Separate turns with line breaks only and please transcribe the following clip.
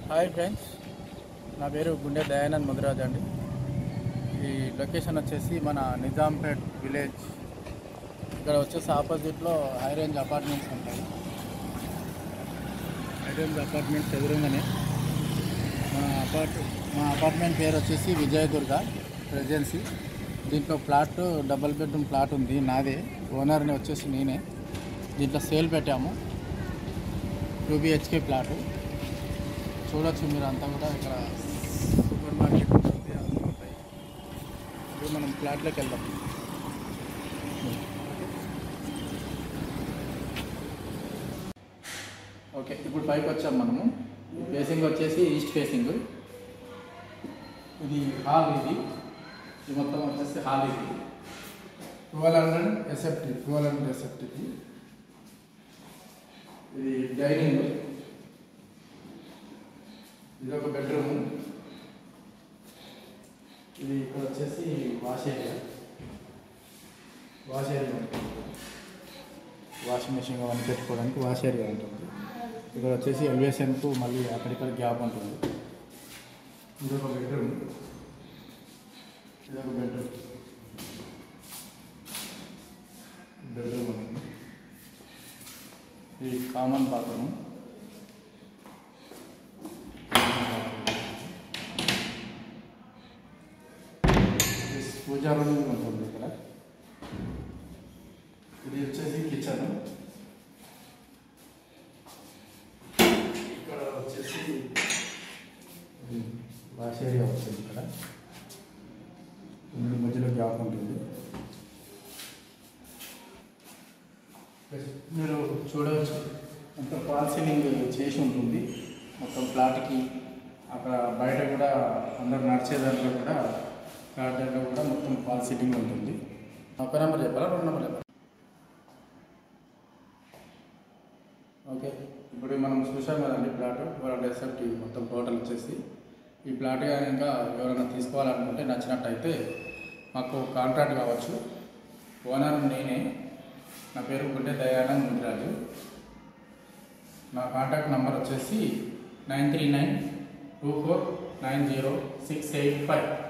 hi friends నా పేరు గుండె దయానంద్ ముదిరాజ్ అండి ఈ లొకేషన్ వచ్చేసి మన నిజాంపేట్ విలేజ్ ఇక్కడ వచ్చేసి ఆపోజిట్లో హై రేంజ్ అపార్ట్మెంట్స్ ఉంటాయి హై రేంజ్ అపార్ట్మెంట్స్ ఎదురుగానే మా అపార్ట్ మా అపార్ట్మెంట్ పేరు వచ్చేసి విజయదుర్గ రెసిడెన్సీ దీంట్లో ప్లాట్ డబుల్ బెడ్రూమ్ ప్లాట్ ఉంది నాదే ఓనర్ని వచ్చేసి నేనే దీంట్లో సేల్ పెట్టాము టూ బిహెచ్కే ప్లాట్ చూడొచ్చు మీరు అంతా కూడా ఇక్కడ సూపర్ మార్కెట్ ఉంటుంది అన్నీ ఉంటాయి ఇప్పుడు మనం ప్లాట్లోకి వెళ్దాం ఓకే ఇప్పుడు పైకి వచ్చాం మనము ఫేసింగ్ వచ్చేసి ఈస్ట్ ఫేసింగ్ ఇది హాల్ ఇది ఇది మొత్తం వచ్చేసి హాల్ ఇది twelve hundred SFT twelve hundred SFT ఇది డైనింగ్ ఇది ఒక బెడ్రూమ్ ఇది ఇక్కడ వచ్చేసి వాష్ ఏరియా వాష్ ఏరియా ఉంటుంది వాషింగ్ మెషిన్ అవన్నీ పెట్టుకోవడానికి వాష్ ఏరియా ఉంటుంది ఇక్కడ వచ్చేసి ఎలివేషన్కు మళ్ళీ అక్కడిక్కడ గ్యాప్ ఉంటుంది ఇది ఒక బెడ్రూమ్ ఇది ఒక బెడ్రూమ్ బెడ్రూమ్ ఉంది ఇది కామన్ బాత్రూమ్ పూజా రూమ్ ఉంటుంది ఇక్కడ ఇది వచ్చేసి కిచెన్ ఇక్కడ వచ్చేసి వాష్ ఏరియా వస్తుంది ఇక్కడ ఇందులో మధ్యలో గ్యాప్ ఉంటుంది మీరు చూడవచ్చు అంత ఫాల్ సీలింగ్ చేసి ఉంటుంది మొత్తం ఫ్లాట్కి అక్కడ బయట కూడా అందరు నడిచే దాంట్లో కూడా ఫ్లాట్ దగ్గర కూడా మొత్తం ఫాల్ సీలింగ్ ఉంటుంది ఒక నెంబర్ చెప్పాలా రెండు నెంబర్ చెప్పాలా ఓకే ఇప్పుడు మనం చూసాం కదండి ప్లాట్ వాళ్ళ డెసెప్ట్ మొత్తం టోటల్ వచ్చేసి ఈ ప్లాట్ కానీ ఇంకా ఎవరైనా తీసుకోవాలనుకుంటే నచ్చినట్టయితే మాకు కాంట్రాక్ట్ కావచ్చు ఓనర్ నేనే నా పేరు గుడ్డే దయానంద్ ముదిరాజు నా కాంటాక్ట్ నెంబర్ వచ్చేసి nine three nine two four nine zero six eight five